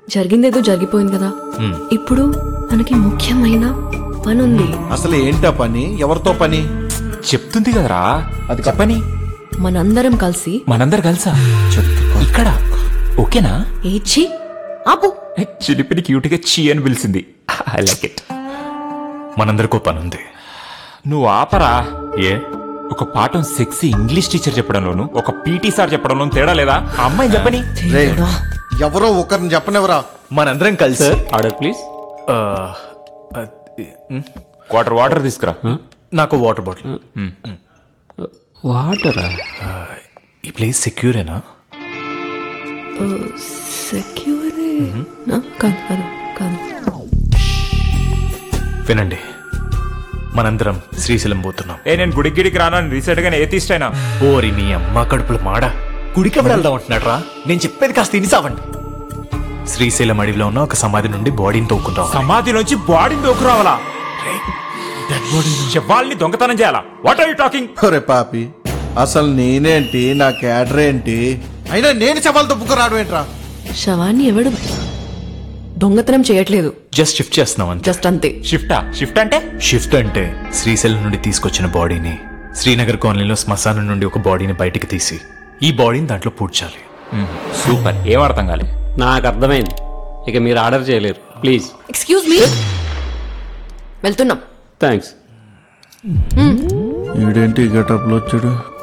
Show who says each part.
Speaker 1: జరిగిందేదో జరిగిపోయింది కదా ఇప్పుడు మనకి ముఖ్యమైన పని ఉంది
Speaker 2: అసలు ఏంటా పని ఎవరితో పని
Speaker 3: చెప్తుంది కదరా అది చెప్పని
Speaker 1: మనందరం కలిసి
Speaker 3: మనందరు కలిసా ఇక్కడ ఓకేనా
Speaker 1: ఏచి ఆపు
Speaker 3: చిలిపిని క్యూట్ గా చీ అని పిలిచింది ఐ లైక్ ఇట్
Speaker 4: మనందరికో పని ఉంది
Speaker 3: నువ్వు ఆపరా
Speaker 4: ఏ
Speaker 3: ఒక పాఠం సెక్సీ ఇంగ్లీష్ టీచర్ చెప్పడంలోను ఒక పీటీ సార్ చెప్పడంలో తేడా లేదా ఆ అమ్మాయి చెప్పని
Speaker 2: రే
Speaker 1: దేవుడా.
Speaker 2: ఎవరో ఒకరిని చెప్పనివరా
Speaker 4: మనందరం కలిసి
Speaker 5: ఆర్డర్ ప్లీజ్
Speaker 4: ఆ, అది,
Speaker 3: క్వార్టర్ వాటర్ తీసుకురా
Speaker 4: నాకు వాటర్ బాటిల్
Speaker 5: వాటరా
Speaker 4: ఈ ప్లేస్ సెక్యూరేనా
Speaker 1: ఓ, సెక్యూరే నా? కాదు కాదు కాదు
Speaker 4: వినండి మనందరం శ్రీశైలం పోతున్నాం
Speaker 3: ఏ నేను గుడికి గిడికి రాను రీసెంట్ గా ఏతీస్ట్ అయినా
Speaker 4: ఓరి మీ అమ్మ కడుపుల మాడ గుడికి ఎవడు వెళ్దాం అంటున్నాడు రా నేను చెప్పేది కాస్త ఇనిసావండి శ్రీశైలం అడవిలో ఉన్న ఒక సమాధి నుండి బాడీని తోక్కుంటాం
Speaker 3: సమాధి నుంచి బాడీని దోకురావాలా శవాల్ని దొంగతనం చేయాలా వాట్ ఆర్ యూ టాకింగ్
Speaker 2: ఒరే పాపి అసలు నేనేంటి నా క్యాడర్ ఏంటి అయినా నేను శవాలు తప్పుకు రావడం ఏంట్రా
Speaker 1: శవాన్ని ఎవడు దొంగతనం చేయట్లేదు
Speaker 4: జస్ట్ షిఫ్ట్ చేస్తున్నాం అంతే
Speaker 1: జస్ట్ అంతే
Speaker 3: షిఫ్టా షిఫ్ట్ అంటే
Speaker 4: షిఫ్ట్ అంటే శ్రీశైలం నుండి తీసుకొచ్చిన బాడీని శ్రీనగర్ కాలనీలో శ్మశానం నుండి ఒక బాడీని బయటికి తీసి ఈ బాడీని దాంట్లో పూడ్చాలి
Speaker 3: సూపర్ ఏం అర్థం కాలే
Speaker 5: నాకు అర్థమైంది ఇక మీరు ఆర్డర్ చేయలేరు ప్లీజ్
Speaker 1: ఎక్స్క్యూజ్ మీ వెళ్తున్నాం
Speaker 5: థ్యాంక్స్
Speaker 2: ఈడేంటి గెటప్లో వచ్చాడు